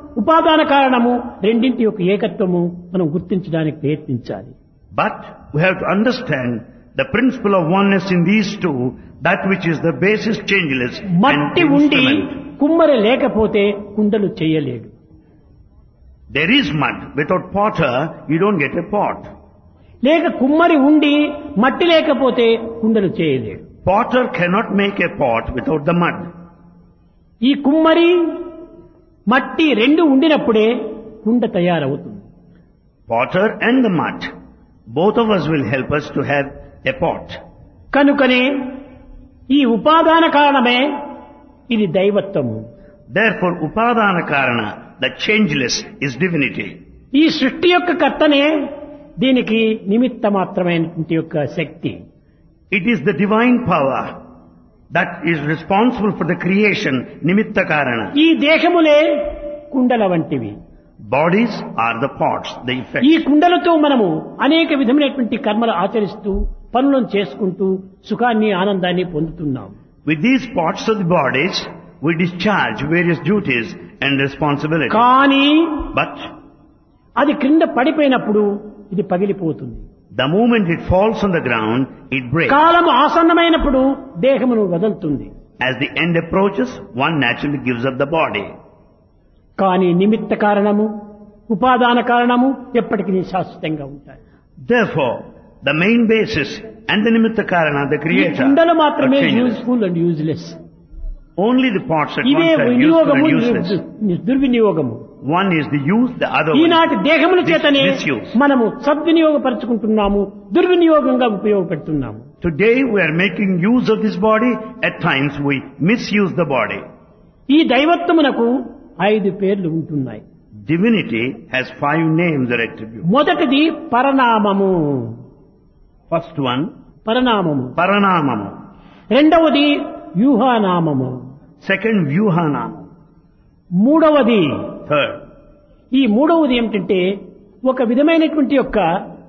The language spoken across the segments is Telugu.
ఉపాదాన కారణము రెండింటి యొక్క ఏకత్వము మనం గుర్తించడానికి ప్రయత్నించాలి But we have to understand the principle of oneness in these two, that which is the basis changeless and మట్టి the ఉండి instrument. కుమ్మరి లేకపోతే కుండలు చేయలేడు There is mud. Without potter, you don't get a pot. లేక కుమ్మరి ఉండి మట్టి లేకపోతే కుండలు చేయలేడు Potter cannot make a pot without the mud. ఈ కుమ్మరి మట్టి రెండు ఉండినప్పుడే కుండ తయారవుతుంది Potter and the mud. Both of us will help us to have a pot. కనుకనే ఈ ఉపాదాన కారణమే ఇది దైవత్వము Therefore, Upadana Karana, the changeless, is divinity. ఈ సృష్టి యొక్క కర్తనే దీనికి నిమిత్త మాత్రమైనటువంటి యొక్క శక్తి It is the divine power that is responsible for the creation, Nimitta Karana. ఈ దేహములే కుండల వంటివి Bodies are the pots, the effect. ఈ కుండలతో మనము అనేక విధమైనటువంటి కర్మలు ఆచరిస్తూ పనులను చేసుకుంటూ సుఖాన్ని ఆనందాన్ని పొందుతున్నాం With these pots of the bodies, we discharge various duties and responsibilities. కానీ But అది క్రింద పడిపోయినప్పుడు ఇది పగిలిపోతుంది the moment it falls on the ground, it breaks. కాలము ఆసన్నమైనప్పుడు దేహమును వదులుతుంది As the end approaches, one naturally gives up the body. కానీ నిమిత్త కారణము ఉపాదాన కారణము ఎప్పటికీ శాశ్వతంగా ఉంటాయి Therefore, the main basis and the Nimitta Karana, the ఈ creator, కుండలు are మాత్రమే changeless. Useful and useless Only the pots at ఇవే once are useful వినియోగము and useless. దు- దుర్వినియోగము One is the use, the other one ఈనాటి దేహముల Mis- చేతనే misuse. మనము సద్వినియోగపరుచుకుంటున్నాము దుర్వినియోగంగా ఉపయోగపెడుతున్నాము Today we are making use of this body, at times we misuse the body. ఈ దైవత్వమునకు ఐదు పేర్లు ఉంటున్నాయి Divinity has five names or attributes. మొదటిది పరనామము First one, పరనామము Paranamamu. రెండవది వ్యూహానామము Second, Vyuhanam. మూడవది Third, ఈ మూడవది ఏమిటంటే ఒక విధమైనటువంటి యొక్క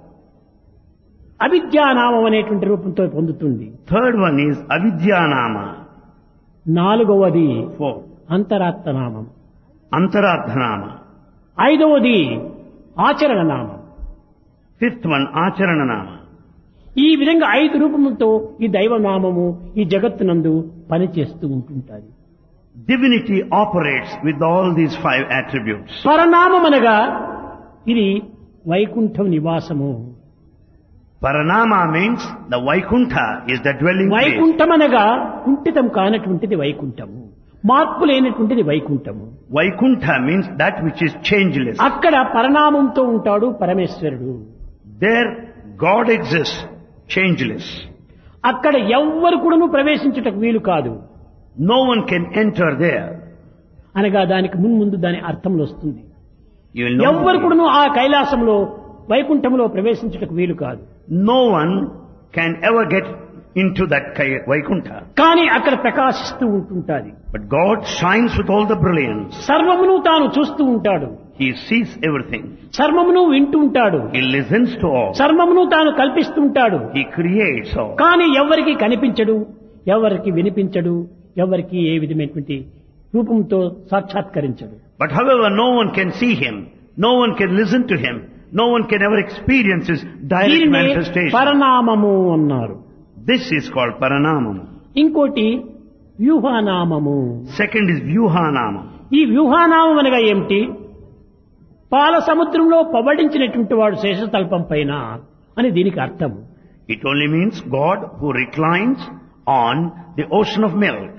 అవిద్యానామం అనేటువంటి రూపంతో పొందుతుంది third one is Avidyanama. నాలుగవది Fourth, అంతరాత్మనామం Antaradhanama. ఐదవది ఆచరణ నామం Fifth one, Acharananama. ఈ విధంగా ఐదు రూపములతో ఈ దైవనామము ఈ జగత్తునందు పనిచేస్తూ ఉంటుంటాది Divinity operates with all these five attributes. పరనామం అనగా ఇది వైకుంఠం నివాసము Paranama means the Vaikuntha is the dwelling place. Vaikuntham అనగా కుంఠితం కానటువంటిది వైకుంఠము మార్పు లేనటువంటిది వైకుంఠము Vaikuntha means that which is changeless. అక్కడ పరనామంతో ఉంటాడు పరమేశ్వరుడు There God exists, changeless. అక్కడ ఎవ్వరు కూడాను ప్రవేశించుటకు వీలు కాదు No one can enter there. అనగా దానికి మున్ముందు దాని అర్థంలో వస్తుంది You will know. ఎవ్వరు కూడాను ఆ కైలాసంలో వైకుంఠంలో ప్రవేశించుటకు వీలు కాదు No one can ever get into that Kai- Vaikuntha. కానీ అక్కడ ప్రకాశిస్తూ ఉంటుంటాది But God shines with all the brilliance. సర్వమును తాను చూస్తూ ఉంటాడు He sees everything. సర్వమును వింటూ ఉంటాడు He listens to all. సర్వమును తాను కల్పిస్తూ ఉంటాడు He creates all. కానీ ఎవరికి కనిపించడు ఎవరికి వినిపించడు ఎవరికి ఏ విధమైనటువంటి రూపంతో సాక్షాత్కరించడు But however, no one can see him. No one can listen to him. No one can ever experience his direct దీనినే manifestation. పరనామము అన్నారు This is called Paranamam. ఇంకోటి వ్యూహానామము Second is Vyuhanamam. ఈ వ్యూహానామం అనగా ఏమిటి పాల సముద్రంలో పబడించినటువంటి వాడు శేషతల్పం పైన అని దీనికి అర్థం It only means God who reclines on the ocean of milk.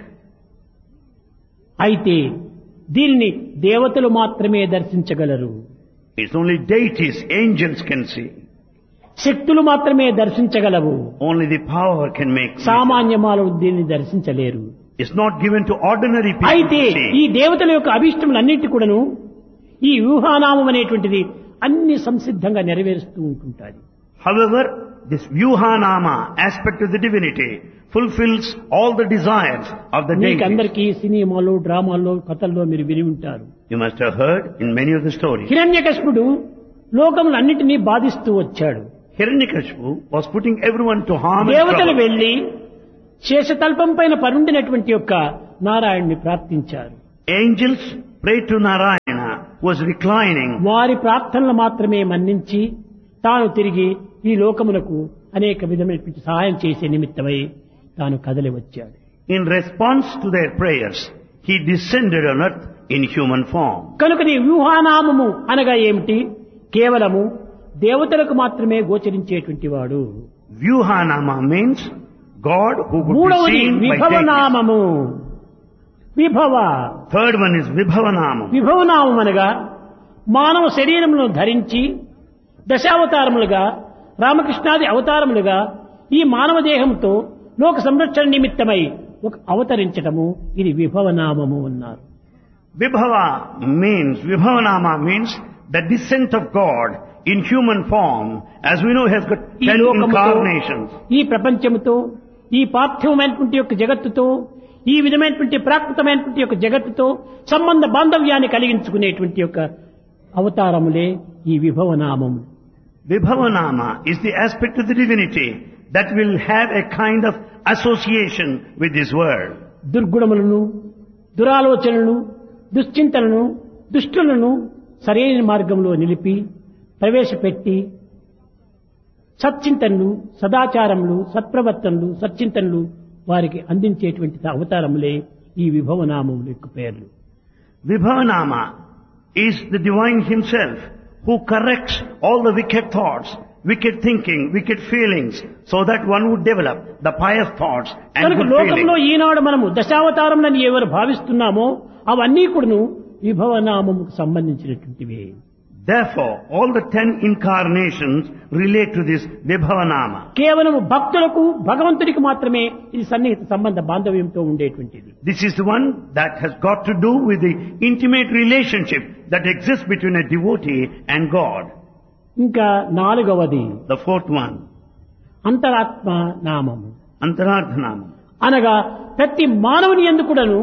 అయితే దీనిని దేవతలు మాత్రమే దర్శించగలరు It's only deities, angels can see. శక్తులు మాత్రమే దర్శించగలవు Only the power can make. vision. సామాన్య మానవులు దీన్ని దర్శించలేరు It's not given to ordinary people అయితే to ఈ see. దేవతల యొక్క అభిష్టములన్నింటి కూడాను ఈ వ్యూహానామం అనేటువంటిది అన్ని సంసిద్ధంగా నెరవేరుస్తూ ఉంటుంటాది However, this Vyuhanama aspect of the divinity fulfills all the desires of the మీకు deities. అందరికీ సినిమాలు డ్రామాల్లో కథల్లో మీరు విని ఉంటారు You must have heard in many of the stories. హిరణ్యకశిపుడు లోకములన్నింటినీ బాధిస్తూ వచ్చాడు Hiranyakashipu was putting everyone to harm and దేవతలు trouble. వెళ్లి శేషతల్పం పైన పరుండినటువంటి యొక్క నారాయణ్ణి ప్రార్థించారు Angels prayed to Narayana was reclining, వారి ప్రార్థనలు మాత్రమే మన్నించి తాను తిరిగి ఈ లోకమునకు అనేక విధమైనటువంటి సహాయం చేసే నిమిత్తమై తాను కదలి వచ్చాడు in response to their prayers, he descended on earth in human form. కనుక నీ వ్యూహానామము అనగా ఏమిటి కేవలము దేవతలకు మాత్రమే గోచరించేటువంటి వాడు Vyuhanama means God who could be మూడవది seen by daylight. విభవనామము విభవ Third one is Vibhavanamam. విభవనామం అనగా మానవ శరీరములను ధరించి దశావతారములుగా రామకృష్ణాది అవతారములుగా ఈ మానవ దేహంతో లోక సంరక్షణ నిమిత్తమై ఒక అవతరించటము ఇది విభవనామము అన్నారు Vibhava means, Vibhavanama means the descent of God in human form, as we know has got ఈ ten లోకముతో incarnations. ఈ ప్రపంచముతో ఈ పార్థివమైనటువంటి యొక్క జగత్తుతో ఈ విధమైనటువంటి ప్రాకృతమైనటువంటి యొక్క జగత్తుతో సంబంధ బాంధవ్యాన్ని కలిగించుకునేటువంటి యొక్క అవతారములే ఈ విభవనామము Vibhavanama is the aspect of the divinity that will have a kind of association with this world. దుర్గుణములను దురాలోచనలను దుశ్చింతలను దుష్టులను సరైన మార్గంలో నిలిపి ప్రవేశపెట్టి సచ్చింతనలు సదాచారములు సత్ప్రవర్తనలు సచ్చింతనలు వారికి అందించేటువంటి అవతారములే ఈ విభవనామముల యొక్క పేర్లు Vibhavanama is the divine himself who corrects all the wicked thoughts, wicked thinking, wicked feelings, so that one would develop the pious thoughts and కనుక good లోకంలో feelings. ఈనాడు మనము దశావతారములని ఎవరు భావిస్తున్నామో అవన్నీ కూడాను విభవనామముకు సంబంధించినటువంటివే Therefore, all the ten incarnations relate to this Vibhavanama. కేవలం భక్తులకు భగవంతుడికి మాత్రమే ఇది సన్నిహిత సంబంధ బాంధవ్యంతో ఉండేటువంటిది This is the one that has got to do with the intimate relationship that exists between a devotee and God. ఇంకా నాలుగవది The fourth one, అంతరాత్మ నామము Antarardhanama. అనగా ప్రతి మానవుని ఎందు కూడాను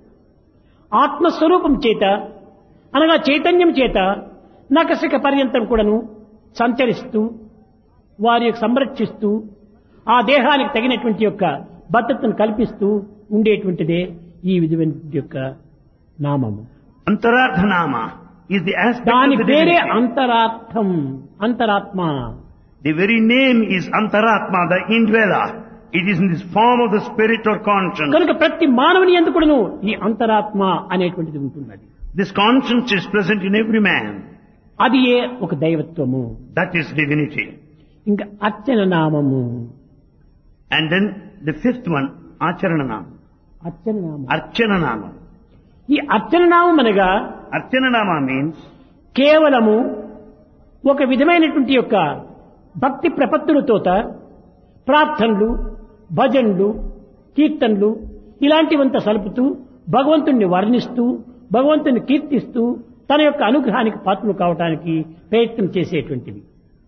ఆత్మస్వరూపం చేత అనగా చైతన్యం చేత నకసిక పర్యంతం కూడాను సంచరిస్తూ వారి యొక్క సంరక్షిస్తూ ఆ దేహానికి తగినటువంటి యొక్క భద్రతను కల్పిస్తూ ఉండేటువంటిదే ఈ విధమైనటువంటి యొక్క నామము Antarardhanama is the aspect దాని of the పేరే divinity. అంతరార్థం అంతరాత్మ The very name is Antaratma, the indweller. It is in this form of the spirit or conscience. కనుక ప్రతి మానవుని ఎందుకు కూడాను ఈ అంతరాత్మ అనేటువంటిది ఉంటున్నది This conscience is present in every man. అది ఏ ఒక దైవత్వము That is divinity. ఇంకా అర్చన నామము And then the fifth one, Acharananam. అర్చన నామం Archananama. ఈ అర్చన నామం అనగా Archananama means కేవలము ఒక విధమైనటువంటి యొక్క భక్తి ప్రపత్తులతోత ప్రార్థనలు భజనలు కీర్తనలు ఇలాంటివంత సలుపుతూ భగవంతుణ్ణి వర్ణిస్తూ భగవంతుని కీర్తిస్తూ తన యొక్క అనుగ్రహానికి పాత్రలు కావటానికి ప్రయత్నం చేసేటువంటివి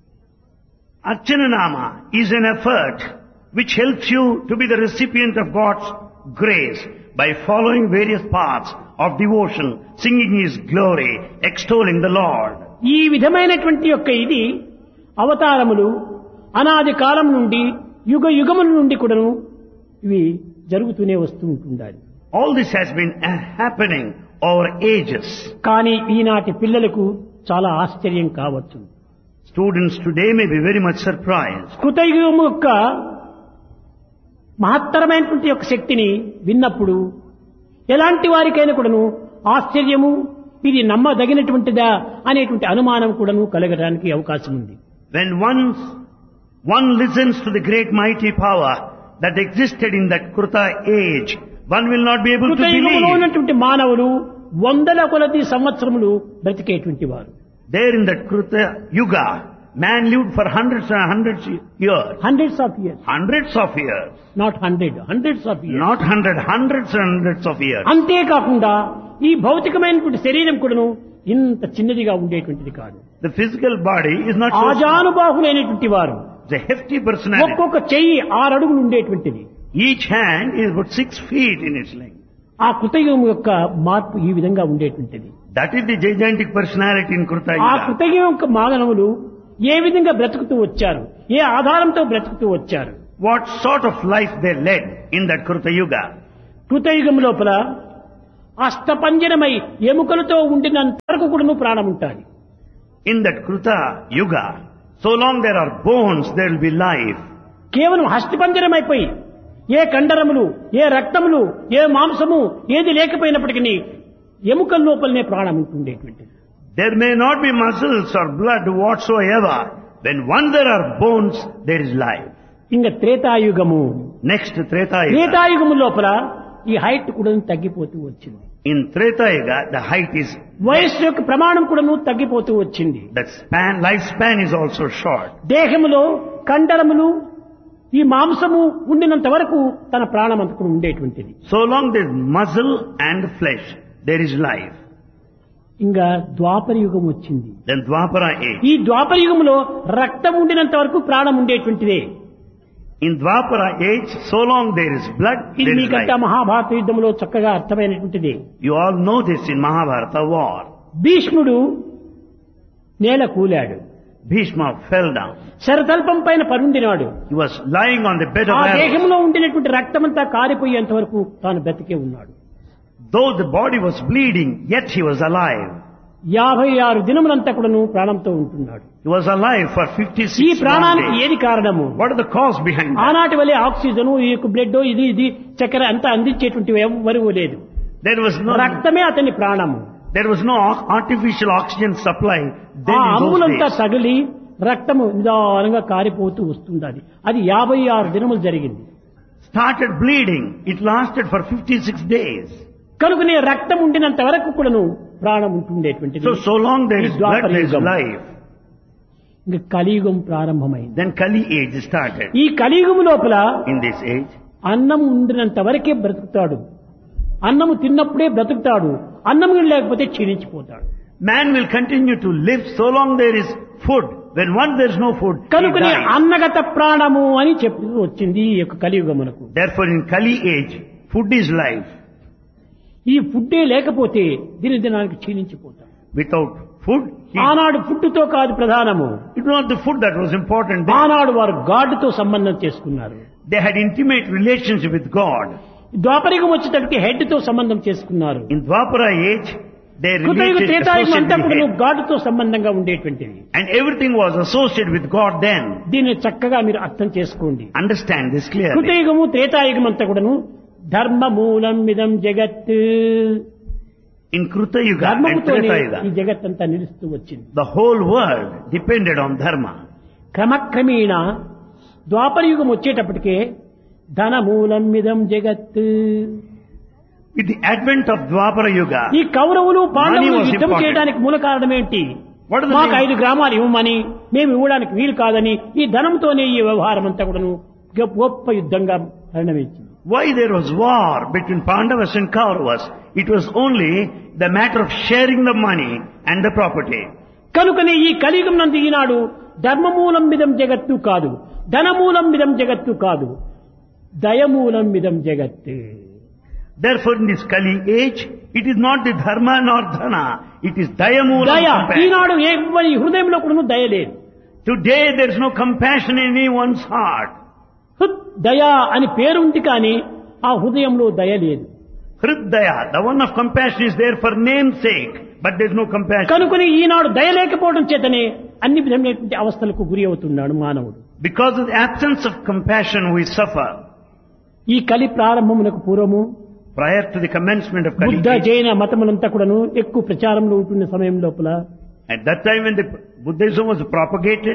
Archananama is an effort which helps you to be the recipient of God's grace by following various paths of devotion, singing His glory, extolling the Lord. ఈ విధమైనటువంటి యొక్క ఇది అవతారములు అనాది కాలం నుండి యుగ యుగముల నుండి కూడాను ఇవి జరుగుతూనే వస్తూ ఉంటుండాలి All this has been uh, happening over ages. కానీ ఈనాటి పిల్లలకు చాలా ఆశ్చర్యం కావచ్చు Students today may be very much surprised. కృతయుగం యొక్క మహత్తరమైనటువంటి యొక్క శక్తిని విన్నప్పుడు ఎలాంటి వారికైనా కూడాను ఆశ్చర్యము ఇది నమ్మదగినటువంటిదా అనేటువంటి అనుమానం కూడాను కలగడానికి అవకాశం ఉంది When once one listens to the great mighty power that existed in that Kruta age, one will not be able to కృతయుగంలో believe. ఉన్నటువంటి మానవులు వందల కొలది సంవత్సరములు బ్రతికేటువంటి వారు There in that Kruta Yuga, man lived for hundreds and hundreds of years. Hundreds of years Hundreds of years. Not hundred hundreds of years Not hundred, hundreds and hundreds of years. అంతేకాకుండా ఈ భౌతికమైనటువంటి శరీరం కూడాను ఇంత చిన్నదిగా ఉండేటువంటిది కాదు The physical body is not so small. ఆజానుబాహులైనటువంటి వారు It's a hefty personality. ఒక్కొక్క చెయ్యి ఆరు అడుగులు ఉండేటువంటిది Each hand is about six feet in its length. ఆ కృతయుగం యొక్క మార్పు ఈ విధంగా ఉండేటువంటిది That is the gigantic personality in Kruta ఆ Yuga. కృతయుగం యొక్క మానవులు ఏ విధంగా బ్రతుకుతూ వచ్చారు ఏ ఆధారంతో బ్రతుకుతూ వచ్చారు What sort of life they led in that Kruta Yuga. కృతయుగం లోపల అష్టపంజరమై ఎముకలతో ఉండినంత వరకు కూడాను ప్రాణం ఉంటుంది In that Kruta Yuga, so long there are bones, there will be life. కేవలం హస్తిపంజరమైపోయి ఏ కండరములు ఏ రక్తములు ఏ మాంసము ఏది లేకపోయినప్పటికీ ఎముకల లోపలనే ప్రాణం ఉంటుండేటువంటిది There may not be muscles or blood whatsoever. When once there are bones, there is life. ఇంకా త్రేతాయుగము Next Treta Yuga. త్రేతాయుగము లోపల ఈ హైట్ కూడా తగ్గిపోతూ వచ్చింది In Treta Yuga, the height is, వయస్సు యొక్క ప్రమాణం కూడాను తగ్గిపోతూ వచ్చింది that span, lifespan is also short. దేహములో కండరములు ఈ మాంసము ఉండినంత వరకు తన ప్రాణం అంతకు ఉండేటువంటిది So long there is muscle and flesh, there is life. ఇంకా ద్వాపర యుగం వచ్చింది Then Dwapara age. ఈ ద్వాపర యుగంలో రక్తం ఉండినంత వరకు ప్రాణం ఉండేటువంటిదే In Dwapara age, so long there is blood, ఇది there is మీకంతా life. మహాభారత యుద్ధంలో చక్కగా అర్థమైనటువంటిది You all know this in Mahabharata war. భీష్ముడు నేల కూలాడు Bhishma fell down. శరతల్పం పైన పరుండినాడు He was lying on the bed of ఆ arrows. దేహంలో ఉండినటువంటి రక్తమంతా కారిపోయేంత వరకు తాను బ్రతికే ఉన్నాడు Though the body was bleeding, yet he was alive. యాభై ఆరు దినములంతా కూడాను ప్రాణంతో ఉంటున్నాడు He was alive for ఈ 56 long ప్రాణానికి days. ఏది కారణము What are the cause behind that? ఆనాటి వల్లే ఆక్సిజన్ ఈ బ్లడ్ ఇది ఇది చక్కెర అంతా అందించేటువంటి ఎవరు లేదు There was no, రక్తమే అతని ప్రాణము there was no ar- artificial oxygen supply ఆ then in those అణువులంతా days. తగిలి రక్తము నిదానంగా కారిపోతూ వస్తుంది అది అది యాభై ఆరు దినములు జరిగింది Started bleeding. It lasted for 56 days. కనుకనే రక్తం ఉండినంత వరకు కూడాను ప్రాణం ఉంటుండేటువంటిది So, so long there is ఈ blood, there is ద్వాపరయుగం. life. ఇంకా కలియుగం ప్రారంభమైంది Then Kali age started. ఈ కలియుగం లోపల In this age, అన్నం ఉండినంత వరకే బ్రతుకుతాడు అన్నము తిన్నప్పుడే బ్రతుకుతాడు అన్నం లేకపోతే క్షీణించిపోతాడు man will continue to live so long there is food. When once there is no food, he కనుకనే dies. అన్నగత ప్రాణము అని చెప్పి వచ్చింది ఈ యొక్క కలియుగమునకు Therefore in Kali age, food is life. ఈ ఫుడ్డే లేకపోతే దిన దినానికి క్షీణించిపోతాడు Without food, he, ఆనాడు ఫుడ్తో కాదు ప్రధానము it was not the food that was important. They, ఆనాడు వారు గాడ్తో సంబంధం చేసుకున్నారు they had intimate relationship with God. ద్వాపరికం వచ్చేటప్పటికి హెడ్ తో సంబంధం చేసుకున్నారు In Dwapara age, they కృతయుగ related Treta Yuga అంతా associated కూడా with head. గాడ్తో సంబంధంగా ఉండేటువంటిది And everything was associated with God then. దీన్ని చక్కగా మీరు అర్థం చేసుకోండి Understand this clearly. కృతయుగము త్రేతాయుగం అంతా కూడాను ధర్మ మూలం మిదం జగత్ In Kruta Yuga and ధర్మముతోనే Treta ఈ Yuga, జగత్ అంతా నిలుస్తూ వచ్చింది the whole world depended on dharma. క్రమక్రమేణ ద్వాపరయుగం వచ్చేటప్పటికే ధన మూలం మిదం జగత్ With the advent of Dwapara Yuga, ఈ కౌరవులు పాండవులు Money was యుద్ధం important. చేయడానికి మూల కారణం ఏంటి What is the మాకు main- ఐదు గ్రామాలు ఇవ్వమని మేము ఇవ్వడానికి వీలు కాదని ఈ ధనంతోనే ఈ వ్యవహారం అంతా కూడాను గొప్ప- గొప్ప యుద్ధంగా పరిణమించింది why there was war between Pandavas and Kauravas? It was only the matter of sharing the money and the property. కనుకనే ఈ కలియుగం నందు ఈనాడు ధర్మమూలం మిదం జగత్తు కాదు ధనమూలం మిదం జగత్తు కాదు దయమూలం మిదం జగత్ Therefore in this Kali age, it is not the dharma nor dhana, it is dayamula. దయ compassion. ఈనాడు ఎవరి హృదయంలో కూడా దయ లేదు Today there is no compassion in anyone's heart. హృద్ దయ అని పేరుంది కానీ ఆ హృదయంలో దయ లేదు Hridaya, the one of compassion is there for name's sake, but there is no compassion. కనుకొని ఈనాడు దయ లేకపోవడం చేతనే అన్ని విధమైనటువంటి అవస్థలకు గురి అవుతున్నాడు మానవుడు Because of the absence of compassion we suffer. ఈ కలి ప్రారంభమునకు పూర్వము Prior to the commencement of Kali Buddha age, జైన మతములంతా కూడాను ఎక్కువ ప్రచారంలో ఉంటున్న సమయం లోపల at that time when the Buddhism was propagated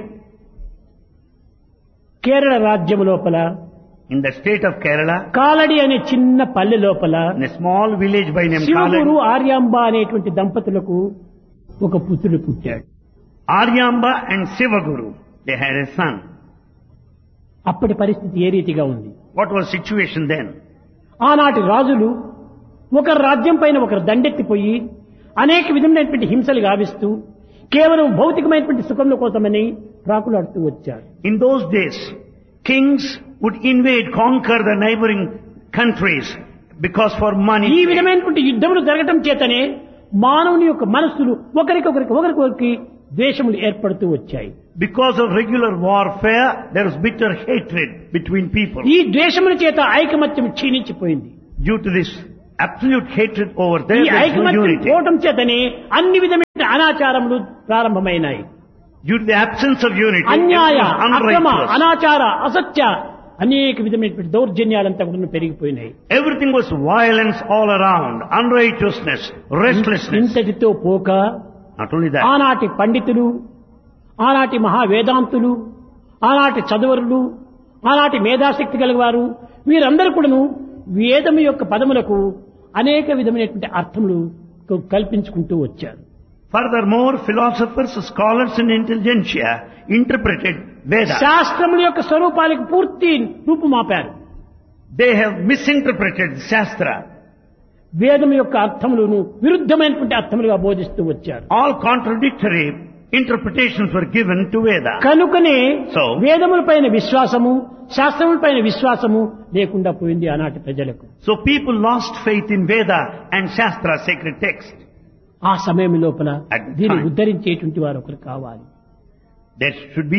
Kerala రాజ్యం లోపల in the state of Kerala, Kalady అనే చిన్న పల్లె లోపల in a small village by name Shivaguru Kaladi, Aryamba అనేటువంటి దంపతులకు ఒక పుత్రుడు పుట్టాడు Aryamba and Sivaguru, they had a son. అప్పటి పరిస్థితి ఏ రీతిగా ఉంది What was situation then? ఆనాటి రాజులు ఒకరి రాజ్యం పైన ఒకరు దండెత్తిపోయి అనేక విధమైనటువంటి హింసలు గావిస్తూ కేవలం భౌతికమైనటువంటి సుఖముల కోసమని ప్రాకులాడుతూ వచ్చారు In those days, kings would invade, conquer the neighboring countries because for ఈ money. విధమైనటువంటి యుద్ధములు జరగటం చేతనే మానవుని యొక్క మనస్సులు ఒకరికొకరికి ఒకరికొకరికి ద్వేషములు ఏర్పడుతూ వచ్చాయి Because of regular warfare, there was bitter hatred between people. ఈ ద్వేషముల చేత ఐకమత్యం క్షీణించిపోయింది Due to this absolute hatred over ఈ there, there is no ఐకమత్యం unity. పోవటం చేతనే అన్ని విధమైన అనాచారములు ప్రారంభమైనాయి Due to the absence of unity, అన్యాయ everything is అక్రమ unrighteous. అనాచార అసత్య అనేక విధమైనటువంటి దౌర్జన్యాలంతా కూడా పెరిగిపోయినాయి Everything was violence all around, unrighteousness, restlessness. ఇంతటితో పోక Not only that, ఆనాటి పండితులు ఆనాటి మహావేదాంతులు ఆనాటి చదువరులు ఆనాటి మేధాశక్తి గలవారు వీరందరూ కూడాను వేదము యొక్క పదములకు అనేక విధమైనటువంటి అర్థములు క- కల్పించుకుంటూ వచ్చారు furthermore, philosophers, scholars and intelligentsia interpreted Vedas. శాస్త్రముల యొక్క స్వరూపాలకు పూర్తి రూపుమాపారు They have misinterpreted Shastra. వేదం యొక్క అర్థములను విరుద్ధమైనటువంటి అర్థములుగా బోధిస్తూ వచ్చారు All contradictory interpretations were given to Veda. కనుకనే So? వేదముల పైన విశ్వాసము శాస్త్రముల పైన విశ్వాసము లేకుండా పోయింది ఆనాటి ప్రజలకు So people lost faith in Veda and Shastra, sacred text. ఆ సమయం లోపల At the దీన్ని time. ఉద్ధరించేటువంటి వారు ఒకరు కావాలి There should be